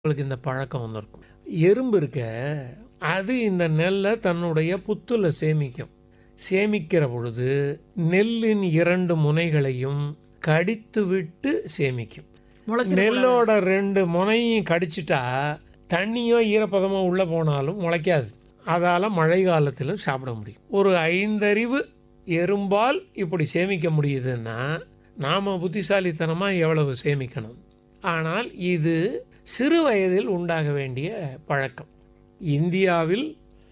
உங்களுக்கு இந்த பழக்கம் வந்திருக்கும் எறும்பு இருக்க அது இந்த நெல்லை தன்னுடைய புத்துல சேமிக்கும் சேமிக்கிற பொழுது நெல்லின் இரண்டு முனைகளையும் கடித்து விட்டு சேமிக்கும் முளைச்சிடக்கூடாது. நெல்லோட ரெண்டு முனையும் கடிச்சிட்டா தண்ணியோ ஈரப்பதமோ உள்ளே போனாலும் முளைக்காது அதால் மழை காலத்திலும் சாப்பிட முடியும் ஒரு ஐந்தறிவு எறும்பால் இப்படி சேமிக்க முடியுதுன்னா நாம் புத்திசாலித்தனமாக எவ்வளவு சேமிக்கணும் ஆனால் இது சிறு வயதில் உண்டாக வேண்டிய பழக்கம் இந்தியாவில்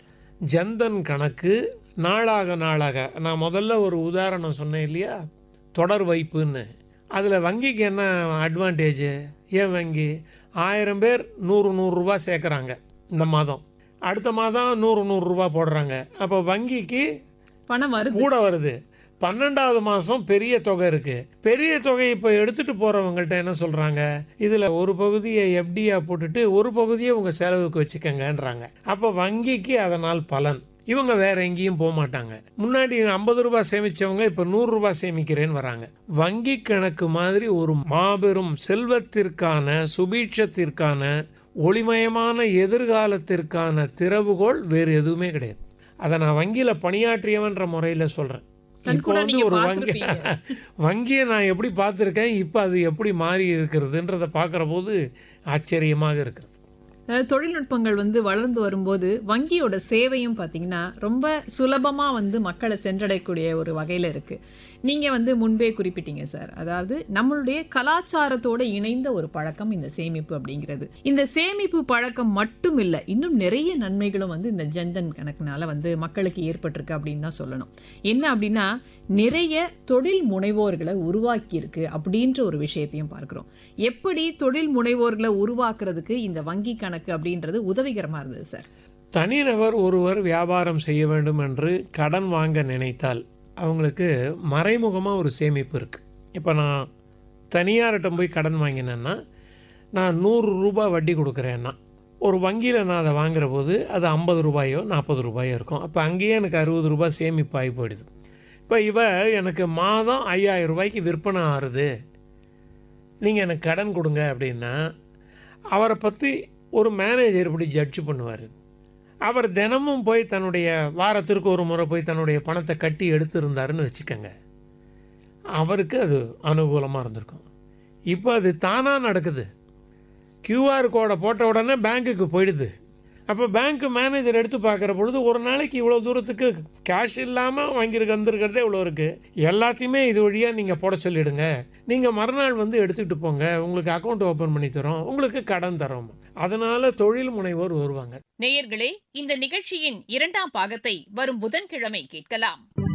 ஜன்தன் கணக்கு நாளாக நாளாக நான் முதல்ல ஒரு உதாரணம் சொன்னேன் இல்லையா தொடர் வைப்புன்னு அதில் வங்கிக்கு என்ன அட்வான்டேஜ் ஏன் வங்கி ஆயிரம் பேர் நூறு நூறுரூவா சேர்க்குறாங்க இந்த மாதம் அடுத்த மாதம் நூறு நூறுரூவா போடுறாங்க அப்போ வங்கிக்கு பணம் வருது கூட வருது பன்னெண்டாவது மாதம் பெரிய தொகை இருக்குது பெரிய தொகை இப்போ எடுத்துகிட்டு போகிறவங்கள்ட்ட என்ன சொல்கிறாங்க இதில் ஒரு பகுதியை எஃப்டியாக போட்டுட்டு ஒரு பகுதியை உங்கள் செலவுக்கு வச்சுக்கங்கன்றாங்க அப்போ வங்கிக்கு அதனால் பலன் இவங்க வேற எங்கேயும் போக மாட்டாங்க முன்னாடி ஐம்பது ரூபாய் சேமிச்சவங்க இப்போ நூறு ரூபாய் சேமிக்கிறேன்னு வராங்க வங்கி கணக்கு மாதிரி ஒரு மாபெரும் செல்வத்திற்கான சுபீட்சத்திற்கான ஒளிமயமான எதிர்காலத்திற்கான திறவுகோல் வேறு எதுவுமே கிடையாது அதை நான் வங்கியில் பணியாற்றியவன்ற முறையில் சொல்கிறேன் கண் இப்போ கூட வந்து நீங்க ஒரு வங்கி பார்த்திருப்பீங்க. வங்கியை நான் எப்படி பார்த்துருக்கேன் இப்போ அது எப்படி மாறி இருக்கிறதுன்றதை பார்க்குற போது ஆச்சரியமாக இருக்கிறது அதாவது தொழில்நுட்பங்கள் வந்து வளர்ந்து வரும்போது வங்கியோட சேவையும் பார்த்தீங்கன்னா ரொம்ப சுலபமா வந்து மக்களை சென்றடையக்கூடிய ஒரு வகையில இருக்கு நீங்க வந்து முன்பே குறிப்பிட்டீங்க சார் அதாவது நம்மளுடைய கலாச்சாரத்தோட இணைந்த ஒரு பழக்கம் இந்த சேமிப்பு அப்படிங்கிறது இந்த சேமிப்பு பழக்கம் மட்டும் இல்லை இன்னும் நிறைய நன்மைகளும் வந்து இந்த ஜன்தன் கணக்குனால வந்து மக்களுக்கு ஏற்பட்டிருக்கு அப்படின்னு தான் சொல்லணும் என்ன அப்படின்னா நிறைய தொழில் முனைவோர்களை உருவாக்கி இருக்கு அப்படின்ற ஒரு விஷயத்தையும் பார்க்கிறோம் எப்படி தொழில் முனைவோர்களை உருவாக்குறதுக்கு இந்த வங்கி கணக்கு அப்படின்றது உதவிகரமா இருந்தது சார் தனிநபர் ஒருவர் வியாபாரம் செய்ய வேண்டும் என்று கடன் வாங்க நினைத்தால் அவங்களுக்கு மறைமுகமாக ஒரு சேமிப்பு இருக்குது இப்போ நான் தனியார்கிட்ட போய் கடன் வாங்கினேன்னா நான் நூறு ரூபாய் வட்டி கொடுக்குறேன்னா ஒரு வங்கியில் நான் அதை வாங்குற போது அது ஐம்பது ரூபாயோ நாற்பது ரூபாயோ இருக்கும் அப்போ அங்கேயே எனக்கு அறுபது ரூபாய் சேமிப்பாகி போயிடுது இப்போ இவ எனக்கு மாதம் ஐயாயிரம் ரூபாய்க்கு விற்பனை ஆறுது நீங்கள் எனக்கு கடன் கொடுங்க அப்படின்னா அவரை பற்றி ஒரு மேனேஜர் இப்படி ஜட்ஜ் பண்ணுவார் அவர் தினமும் போய் தன்னுடைய வாரத்திற்கு ஒரு முறை போய் தன்னுடைய பணத்தை கட்டி எடுத்திருந்தாருன்னு வச்சுக்கோங்க அவருக்கு அது அனுகூலமாக இருந்திருக்கும் இப்போ அது தானாக நடக்குது கியூஆர் கோடை போட்ட உடனே பேங்க்குக்கு போயிடுது அப்போ பேங்க் மேனேஜர் எடுத்து பார்க்குற பொழுது ஒரு நாளைக்கு இவ்வளோ தூரத்துக்கு கேஷ் இல்லாமல் வாங்கியிருக்க வந்திருக்கிறதே இவ்வளோ இருக்குது எல்லாத்தையுமே இது வழியாக நீங்கள் போட சொல்லிடுங்க நீங்கள் மறுநாள் வந்து எடுத்துக்கிட்டு போங்க உங்களுக்கு அக்கௌண்ட் ஓப்பன் பண்ணி தரோம் உங்களுக்கு கடன் தரோம் அதனால தொழில் முனைவோர் வருவாங்க நேயர்களே இந்த நிகழ்ச்சியின் இரண்டாம் பாகத்தை வரும் புதன்கிழமை கேட்கலாம்